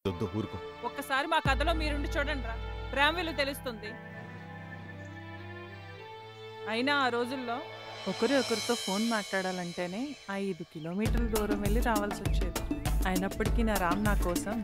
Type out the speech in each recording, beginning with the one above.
వద్దు ఊరుకో ఒక్కసారి మా కథలో మీరుండి చూడండి రా ప్రేమ విలువ తెలుస్తుంది అయినా ఆ రోజుల్లో ఒకరి ఒకరితో ఫోన్ మాట్లాడాలంటేనే ఐదు కిలోమీటర్ల దూరం వెళ్ళి రావాల్సి వచ్చేది అయినప్పటికీ నా రామ్ నా కోసం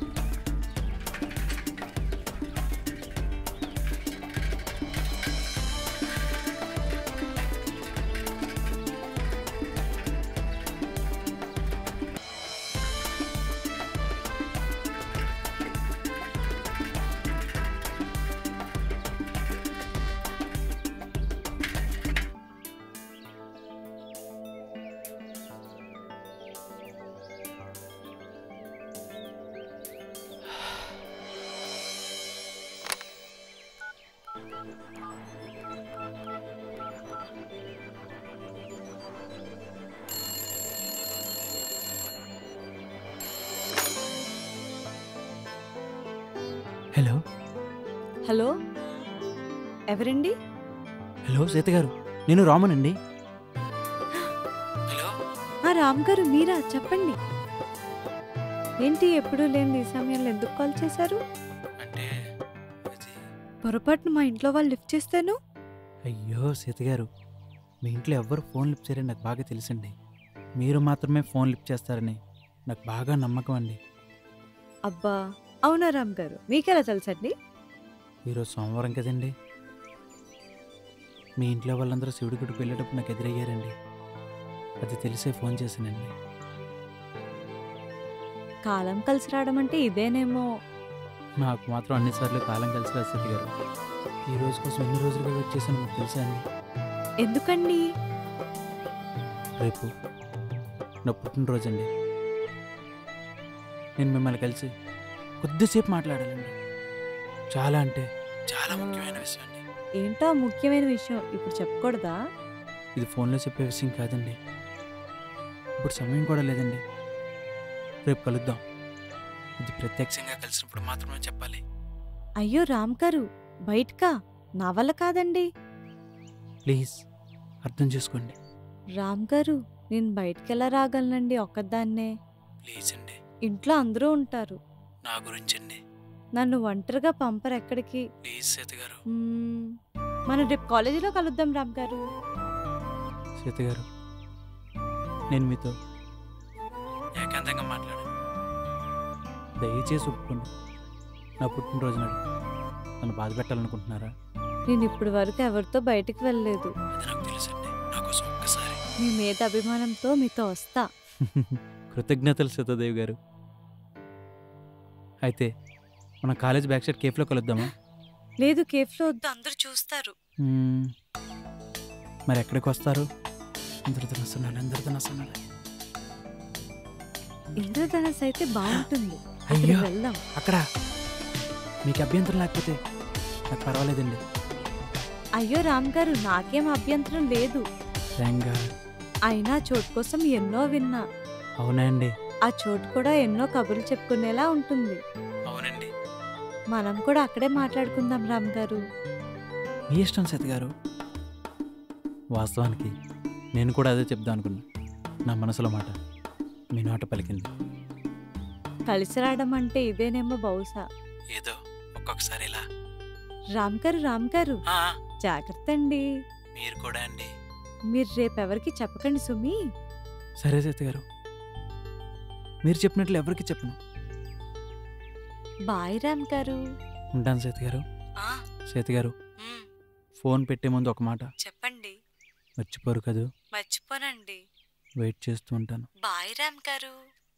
హలో హలో ఎవరండి హలో సీత గారు నేను రామన్ హలో ఆ రామ్ గారు మీరా చెప్పండి ఏంటి ఎప్పుడూ లేని ఈ సమయంలో ఎందుకు కాల్ చేశారు అంటే అది పొరపాటున మా ఇంట్లో వాళ్ళు లిఫ్ట్ చేస్తాను అయ్యో సీత గారు మీ ఇంట్లో ఎవ్వరు ఫోన్ లిఫ్ట్ చేయరని నాకు బాగా తెలుసండి మీరు మాత్రమే ఫోన్ లిఫ్ట్ చేస్తారని నాకు బాగా నమ్మకం అండి అబ్బా అవునా రామ్ గారు మీకెలా తెలుసండి ఈరోజు సోమవారం కదండి మీ ఇంట్లో వాళ్ళందరూ శివుడి గుడికి వెళ్ళేటప్పుడు నాకు ఎదురయ్యారండి అది తెలిసే ఫోన్ చేశానండి కాలం కలిసి రావడం అంటే ఇదేనేమో నాకు మాత్రం అన్నిసార్లు కాలం కలిసి రాదు సీత గారు ఈ రోజు కోసం ఎన్ని రోజులుగా వెయిట్ చేశాను మీకు తెలుసా అండి ఎందుకండి రేపు నా పుట్టినరోజు అండి నేను మిమ్మల్ని కలిసి కొద్దిసేపు మాట్లాడాలండి చాలా అంటే చాలా ముఖ్యమైన విషయం అండి ఏంటో ముఖ్యమైన విషయం ఇప్పుడు చెప్పకూడదా ఇది ఫోన్లో చెప్పే విషయం కాదండి ఇప్పుడు సమయం కూడా లేదండి రేపు కలుద్దాం ఇది ప్రత్యక్షంగా కలిసినప్పుడు మాత్రమే చెప్పాలి అయ్యో రామ్ గారు బయటకా నా వల్ల కాదండి ప్లీజ్ అర్థం చేసుకోండి రామ్ గారు నేను బయటికెలా రాగలనండి ఒక్కదాన్నే ప్లీజ్ అండి ఇంట్లో అందరూ ఉంటారు నా గురించి అండి నన్ను ఒంటరిగా పంపరు ఎక్కడికి ప్లీజ్ సీత గారు మ్మ్. మనం రేపు కాలేజీలో కలుద్దాం రామ్ గారు సీత గారు నేను మీతో ఏకాంతంగా మాట్లాడాను దయచేసి ఒప్పుకోండి నా పుట్టినరోజు నాడు నన్ను బాధ పెట్టాలనుకుంటున్నారా నేను ఇప్పటి వరకు ఎవరితో బయటికి వెళ్ళలేదు అది నాకు తెలుసండి నా కోసం ఒక్కసారి మీ మీద అభిమానంతో మీతో వస్తా కృతజ్ఞతలు సీతాదేవి గారు అయితే మన కాలేజ్ బ్యాక్ సైడ్ కేఫ్లో కలుద్దామా లేదు కేఫ్లో వద్దు అందరూ చూస్తారు మ్మ్. మరి ఎక్కడికి వస్తారు ఇంద్రధనస్సునాలి ఇంద్రధనస్సునాలి ఇంద్రధనస్ అయితే బాగుంటుంది అక్కడికి అయ్యో వెళ్దాం అక్కడ మీకు అభ్యంతరం లేకపోతే నాకు పర్వాలేదండి అయ్యో రామ్ గారు నాకేం అభ్యంతరం లేదు రంగా అయినా చోటు కోసం ఎన్నో విన్నా అవునా అండి ఆ చోటు కూడా ఎన్నో కబుర్లు చెప్పుకునేలా ఉంటుంది అవునండి మనం కూడా అక్కడే మాట్లాడుకుందాం రామ్ గారు మీ ఇష్టం సీత గారు వాస్తవానికి నేను కూడా అదే చెప్దాం అనుకున్నా నా మనసులో మాట మీ నోట పలికింది కలిసి రావడం అంటే ఇదేనేమో బహుశా ఏదో ఒక్కొక్కసారి ఇలా రామ్ గారు రామ్ గారు ఆ, జాగ్రత్త అండి మీరు కూడా అండి మీరు రేపెవరికి చెప్పకండి సుమి సరే సీత గారు మీరు చెప్పినట్లు ఎవరికి చెప్పను బాయ్ రామ్ గారు ఉంటాను సీత గారు సీత గారు ఫోన్ పెట్టే ముందు ఒక మాట చెప్పండి మర్చిపోరు కదూ మర్చిపోనండి వెయిట్ చేస్తూ ఉంటాను బాయ్ రామ్ గారు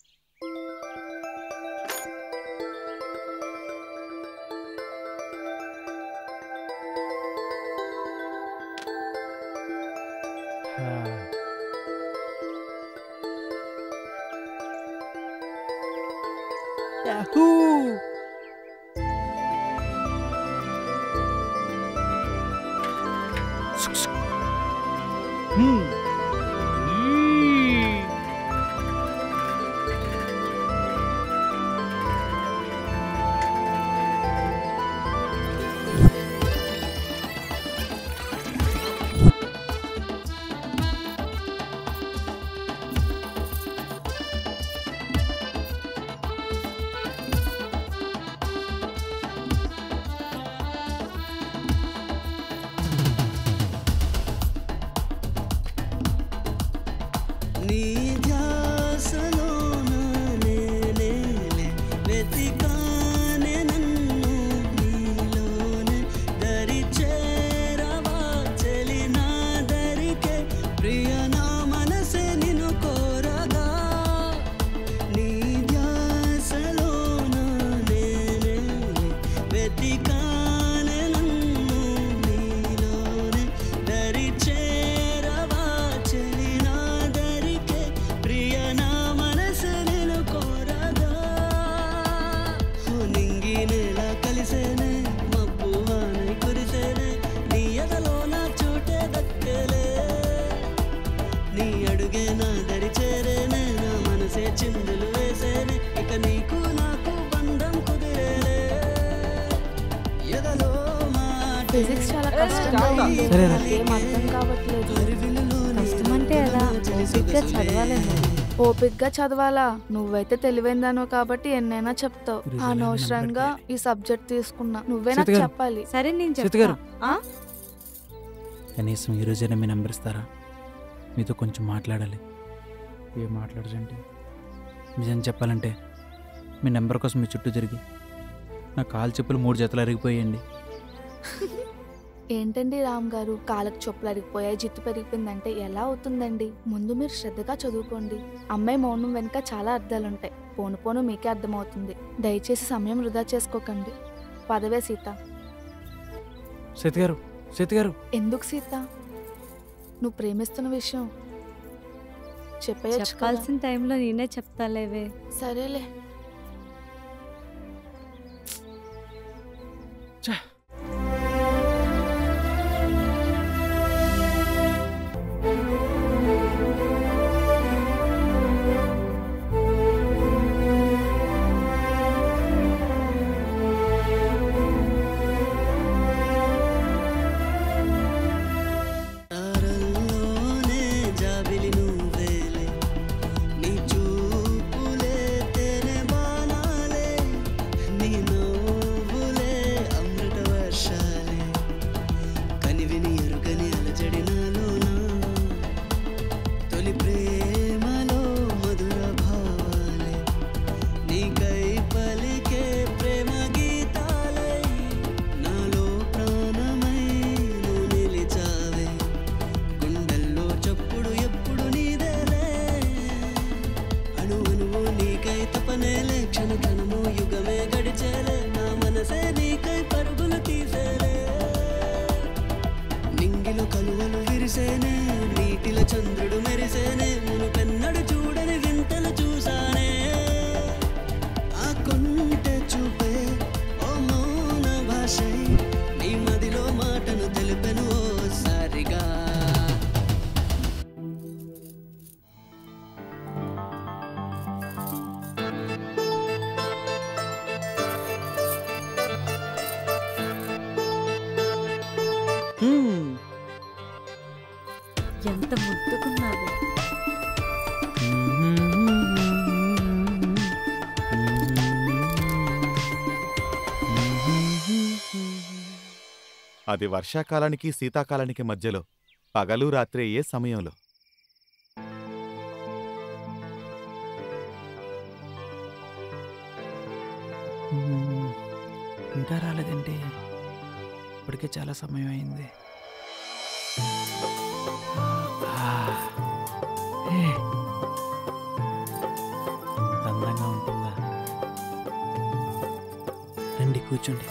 Yahoo! Hmm. Yee. నీ ధ్యాసలోన నేనే వెతికానే నన్ను నీలోనే దరి చేరవా చెలి నా దరికే ప్రియ నా మనసే నిన్ను కోరగా నీ ధ్యాసలోన నేనే వెతికానే నన్ను నీలోనే దరి చేరవా చెలి నా దరికే ప్రియ నా మనసు నేను కోరగా ఓ నింగి నేల కలిసేనే మబ్బు వానై కురిసేనే నీ ఎదలో నా చోటే దక్కలే నీ అడుగే నా దరి చేరేనే నా మనసే చిందులు వేసేనే ఇక నీకు నాకు బంధం కుదిరేలే ఎదలో మాట ఫిజిక్స్ చాలా కష్టంగా ఉంది సరేరా. ఏం అర్థం కావట్లేదు కష్టమంటే ఎలా ఓపిక్గా చదవాలండి ఓపిక్గా చదవాలా నువ్వైతే తెలివైందాను కాబట్టి ఎన్నైనా చెప్తావు గురూజీ, నేను అనవసరంగా నెంబర్ ఈ సబ్జెక్ట్ తీసుకున్నా నువ్వే సీత నాకు గారు. చెప్పాలి సరే నేను సీత చెప్తా గారు. ఆ? కనీసం ఈ రోజైనా మీ నెంబర్ ఇస్తారా మీతో కొంచెం మాట్లాడాలి ఏం మాట్లాడదంటే నిజం చెప్పాలంటే మీ నెంబర్ కోసం మీ చుట్టూ తిరిగి నా కాలు చెప్పులు మూడు జతలు అరిగిపోయాయండి ఏంటండి రామ్ గారు కాళ్ళకు చొప్పులు అరిగిపోయాయి జిట్టు పెరిగిపోయిందంటే ఎలా అవుతుందండి ముందు మీరు శ్రద్ధగా చదువుకోండి అమ్మాయి మౌనం వెనుక చాలా అర్థాలుంటాయి పోను పోను మీకే అర్థమవుతుంది దయచేసి సమయం వృధా చేసుకోకండి పదవే సీత సీత గారు సీత గారు ఎందుకు సీత నువ్వు ప్రేమిస్తున్న విషయం చెప్పేయచ్చు కదా. చెప్పాల్సిన టైంలో నేనే చెప్తాలేవే సరేలే తారల్లోనే జాబిలి నువ్వేలే నీ చూపులే తేనె బాణాలే నీ నవ్వులే అమృత వర్షాలే కనివిని ఎరుగని అలజడి నాలోనా తొలి ప్రేమలో మధుర భావాలే నీకై పలికే ప్రేమ గీతాలే నాలో ప్రాణమై నువ్వు నిలిచావే గుండెల్లో చప్పుడు ఎప్పుడు నీదేలే అణు అణువు నీకై తపనేలే క్షణ క్షణము యుగమే గడిచేలే నా మనసే నీకై పరుగులు తీసేలే నింగిలో కలువలు విరిసేనే నీటిలో చంద్రుడు మెరిసేనే మునుపెన్నడు చూడని వింతలు చూసానే ఆ కొంటె చూపే ఓ మౌన భాషై నీ మదిలో మాటను తెలిపెను ఓ సారిగా ఎంత ముద్దుకున్నావు అది వర్షాకాలానికి శీతాకాలానికి మధ్యలో పగలు రాత్రి ఏ సమయంలో మ్మ్. ఇంకా రాలేదండి ఇప్పటికే చాలా సమయం అయింది ఆ. ఏ. ఇంత అందంగా ఉంటుందా రండి కూర్చోండి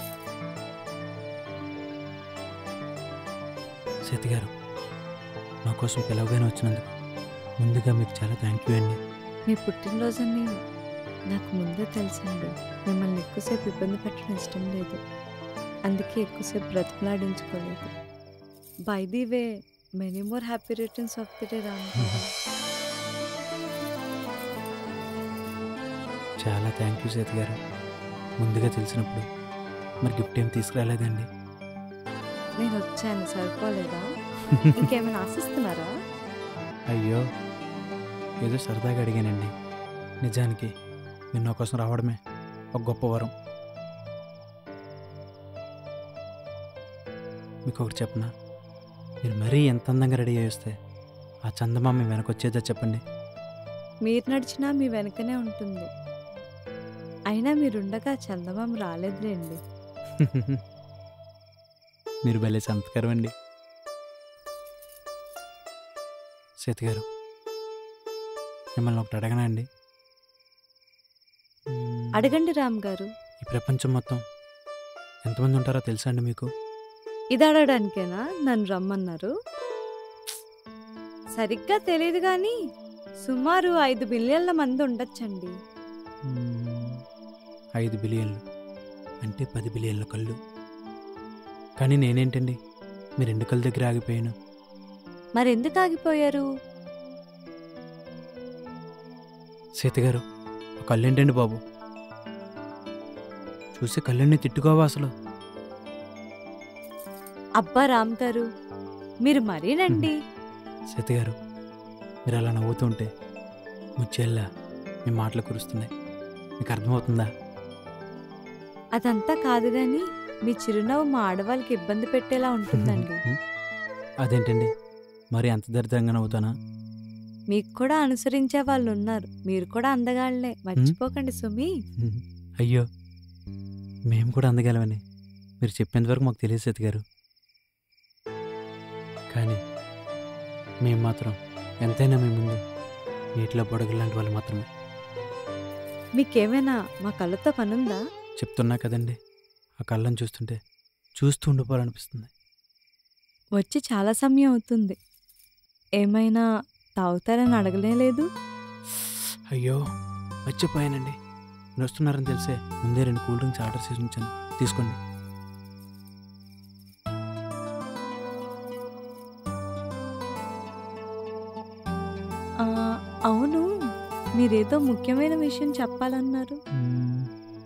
సీతి గారు మా కోసం పిలవగానే వచ్చినందుకు ముందుగా మీకు చాలా థ్యాంక్ యూ అండి మీ పుట్టినరోజుని నాకు ముందే తెలిసిండు మిమ్మల్ని ఎక్కువసేపు ఇబ్బంది పెట్టడం ఇష్టం లేదు అందుకే ఎక్కువసేపు బ్రతిమలాడించుకోలేదు by the way many more happy returns of the day Ram గారు. చాలా థ్యాంక్ యూ సీత గారు ముందుగా తెలిసినప్పుడు మరి గిఫ్ట్ ఏం తీసుకురాలేదండి నేను వచ్చాను సరిపోలేదా ఇంకేమైనా ఆశిస్తున్నారా అయ్యో ఏదో సరదాగా అడిగానండి నిజానికి మీరు నా కోసం రావడమే ఒక గొప్ప వరం మీకు ఒకటి చెప్పనా మీరు మరీ ఎంత అందంగా రెడీ అయ్యి వస్తే ఆ చందమామ మీ వెనకొచ్చేదా చెప్పండి మీరు నడిచినా మీ వెనకనే ఉంటుంది అయినా మీరుండగా చందమామ రాలేదులేండి మీరు భలే సంతకరం అండి సీత గారు మిమ్మల్ని ఒకటి అడగనా అండి మ్మ్, అడగండి రామ్ గారు ఈ ప్రపంచం మొత్తం ఎంతమంది ఉంటారో తెలుసా అండి మీకు ఇది అడగడానికేనా నన్ను రమ్మన్నారు సరిగ్గా తెలియదు కానీ సుమారు ఐదు బిలియన్ల మంది ఉండొచ్చండి మ్మ్, ఐదు బిలియన్లు అంటే పది బిలియన్ల కళ్ళు కానీ నేనేంటండి మీ రెండు కళ్ళ దగ్గర ఆగిపోయాను మరెందుకు ఆగిపోయారు సీత గారు ఆ కళ్ళు ఏంటండి బాబు చూసి కళ్ళన్నీ తిట్టుకోవా అసలు అబ్బా రామ్ గారు మీరు మరీనండి సీత గారు మీరు అలా నవ్వుతుంటే ముచ్చేళ్ళ మీ మాటలు కురుస్తున్నాయి మీకు అర్థమవుతుందా అదంతా కాదు గాని మీ చిరునవ్వు మా ఆడవాళ్ళకి ఇబ్బంది పెట్టేలా ఉంటుందండి హ్మ్? అదేంటండి మరి అంత దరిద్రంగా నవ్వుతానా మీకు కూడా అనుసరించే వాళ్ళు ఉన్నారు మీరు కూడా అందగాళ్లే మర్చిపోకండి సుమి హ్మ్. అయ్యో మేము కూడా అందగలమని మీరు చెప్పేంతవరకు మాకు తెలియదు సీత గారు కానీ మేము మాత్రం ఎంతైనా మీ ముందు నీటిలో బొడగలు లాంటి వాళ్ళు మాత్రమే మీకేమైనా మా కళ్ళతో పనుందా చెప్తున్నా కదండి ఆ కళ్ళని చూస్తుంటే చూస్తూ ఉండిపోవాలనిపిస్తుంది వచ్చి చాలా సమయం అవుతుంది ఏమైనా తాగుతారని అడగలే లేదు అయ్యో మర్చిపోయానండి మీరు వస్తున్నారని తెలిసే ముందే రెండు కూల్ డ్రింక్స్ ఆర్డర్ చేసి ఉంచాను తీసుకోండి ఆ, అవును మీరేదో ముఖ్యమైన విషయం చెప్పాలన్నారు మ్మ్.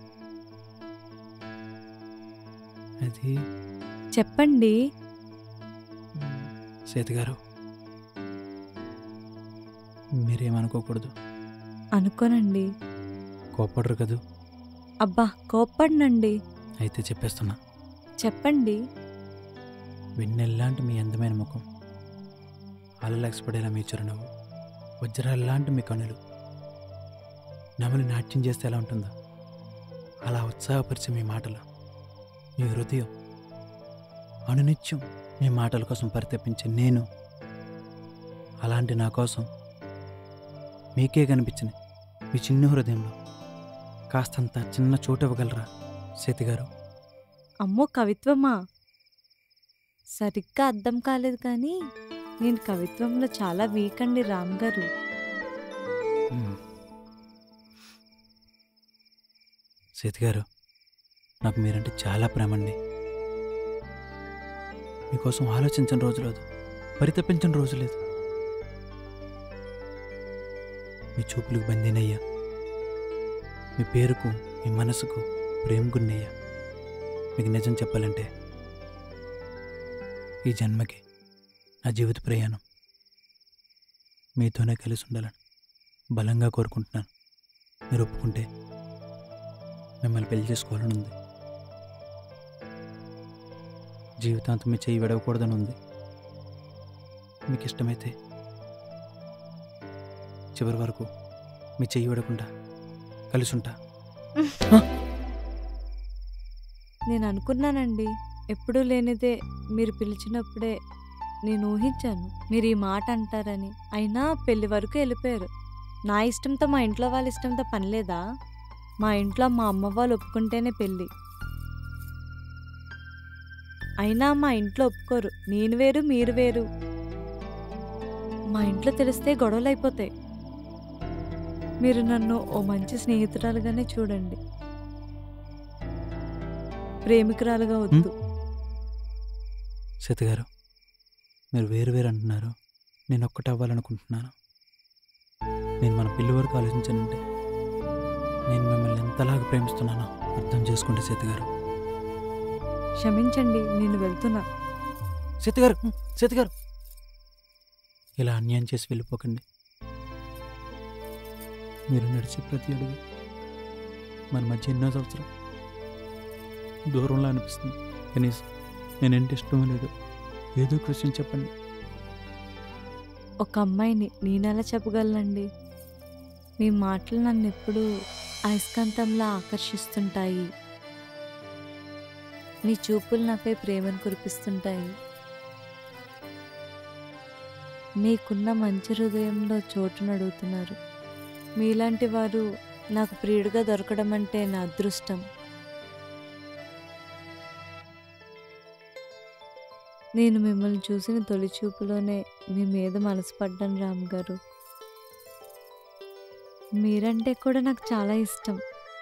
అది చెప్పండి సీత గారు మీరేమనుకోకూడదు అనుకోనండి కోపడరు కదూ అబ్బా కోప్పడినండి అయితే చెప్పేస్తున్నా చెప్పండి వెన్నెల్లాంటి మీ అందమైన ముఖం అలలెక్స్పడేలా మీ చిరునవ్వు వజ్రాల్లాంటి మీ కనులు నమలి నాట్యం చేస్తే ఎలా ఉంటుందో అలా ఉత్సాహపరిచే మీ మాటలు మీ హృదయం అనునిత్యం మీ మాటల కోసం పరితపించే నేను అలాంటి నా కోసం మీకే కనిపించిన మీ చిన్న హృదయంలో కాస్తంత చిన్న చోటు ఇవ్వగలరా సీతి గారు అమ్మో కవిత్వమా సరిగ్గా అర్థం కాలేదు కానీ నేను కవిత్వంలో చాలా వీక్ అండి రామ్ గారు మ్మ్. సీత గారు నాకు మీరంటే చాలా ప్రేమండి మీకోసం ఆలోచించిన రోజు లేదు పరితపించిన రోజు లేదు మీ చూపులకు బందీనయ్యా మీ పేరుకు మీ మనసుకు ప్రేమ గున్నయ్యా మీకు నిజం చెప్పాలంటే ఈ జన్మకి నా జీవిత ప్రయాణం మీతోనే కలిసి ఉండాలని బలంగా కోరుకుంటున్నాను మీరు ఒప్పుకుంటే మిమ్మల్ని పెళ్లి చేసుకోవాలని ఉంది జీవితాంతం మీ చెయ్యి విడవకూడదని ఉంది మీకు ఇష్టమైతే చివరి వరకు మీ చెయ్యి విడకుండా కలిసి ఉంటా నేను అనుకున్నానండి ఎప్పుడూ లేనిదే మీరు పిలిచినప్పుడే నేను ఊహించాను మీరు ఈ మాట అంటారని అయినా పెళ్లి వరకు వెళ్ళిపోయారు నా ఇష్టంతో మా ఇంట్లో వాళ్ళ ఇష్టంతో పని లేదా మా ఇంట్లో మా అమ్మ వాళ్ళు ఒప్పుకుంటేనే పెళ్ళి అయినా మా ఇంట్లో ఒప్పుకోరు నేను వేరు మీరు వేరు మా ఇంట్లో తెలిస్తే గొడవలు అయిపోతాయి మీరు నన్ను ఓ మంచి స్నేహితురాలుగానే చూడండి ప్రేమికురాలుగా వద్దు సీత గారు మీరు వేరు వేరు అంటున్నారు నేను ఒక్కటి అవ్వాలనుకుంటున్నాను నేను మన పెళ్లి వరకు ఆలోచించానంటే నేను మిమ్మల్ని ఎంతలాగా ప్రేమిస్తున్నానో అర్థం చేసుకోండి సీత గారు క్షమించండి నేను వెళ్తున్నా సీత గారు ఉమ్, సీత గారు ఇలా అన్యాయం చేసి వెళ్ళిపోకండి మీరు నడిచే ప్రతి అడుగు మన మధ్య ఎన్నో సంవత్సరం దూరంలో అనిపిస్తుంది కనీసం నేనంటే ఇష్టం లేదు ఏదో ఒక విషయం చెప్పండి ఒక అమ్మాయిని నేనెలా చెప్పగలనండి మీ మాటలు నన్ను ఎప్పుడూ అయస్కాంతంలా ఆకర్షిస్తుంటాయి మీ చూపులు నాపై ప్రేమను కురిపిస్తుంటాయి మీకున్న మంచి హృదయంలో చోటును అడుగుతున్నారు మీలాంటి వారు నాకు ప్రియుడిగా దొరకడం అంటే నా అదృష్టం నేను మిమ్మల్ని చూసిన తొలి చూపులోనే మీ మీద మనసు పడ్డాను రామ్ గారు మీరంటే కూడా నాకు చాలా ఇష్టం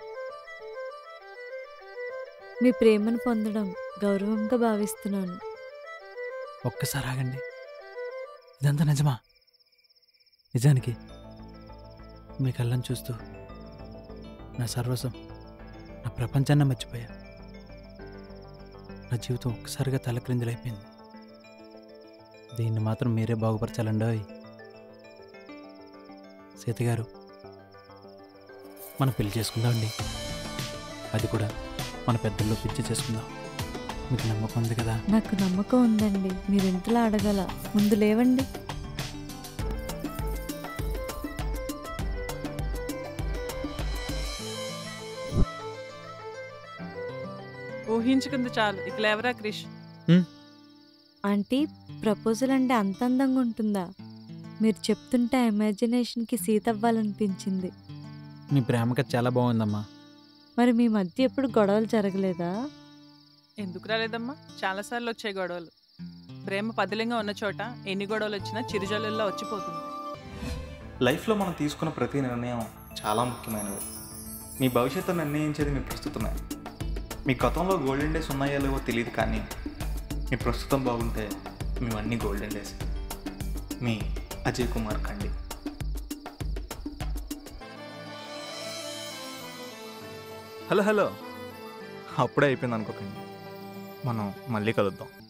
మీ ప్రేమను పొందడం గౌరవంగా భావిస్తున్నాను ఒక్కసారి ఆగండి ఇదంతా నిజమా నిజానికి మీ కళ్ళని చూస్తూ నా సర్వస్వం నా ప్రపంచాన్ని మర్చిపోయా నా జీవితం ఒక్కసారిగా తలక్రిందులైపోయింది దీన్ని మాత్రం మీరే బాగుపరచాలండోయ్ సీత గారు మనం పెళ్లి చేసుకుందామండి అది కూడా మన పెద్దల్లో పిచ్చి చేసుకుందాం మీకు నమ్మకం ఉంది కదా నాకు నమ్మకం ఉందండి మీరు ఇంతలా అడగల ముందు లేవండి ఊహించుకుంది చాలు ఇక లేవరా క్రిష్ ఆంటీ ప్రపోజల్ అంటే అంత అందంగా ఉంటుందా మీరు చెప్తుంటే ఇమాజినేషన్కి సీత అవ్వాలనిపించింది మీ ప్రేమ కథ చాలా బాగుందమ్మా మరి మీ మధ్య ఎప్పుడు గొడవలు జరగలేదా ఎందుకు రాలేదమ్మా చాలాసార్లు వచ్చాయి గొడవలు ప్రేమ పదిలంగా ఉన్న చోట ఎన్ని గొడవలు వచ్చినా చిరుజల్లుల్లో వచ్చిపోతుంది లైఫ్లో మనం తీసుకున్న ప్రతి నిర్ణయం చాలా ముఖ్యమైనది మీ భవిష్యత్తు నిర్ణయించేది మీ ప్రస్తుతమే మీ గతంలో గోల్డెన్ డేస్ ఉన్నాయో లేవో తెలియదు కానీ మీ ప్రస్తుతం బాగుంటే మేమన్నీ గోల్డెన్ డేస్ మీ అజయ్ కుమార్ ఖండి హలో హలో అప్పుడే అయిపోయింది అనుకోకండి మనం మళ్ళీ కలుద్దాం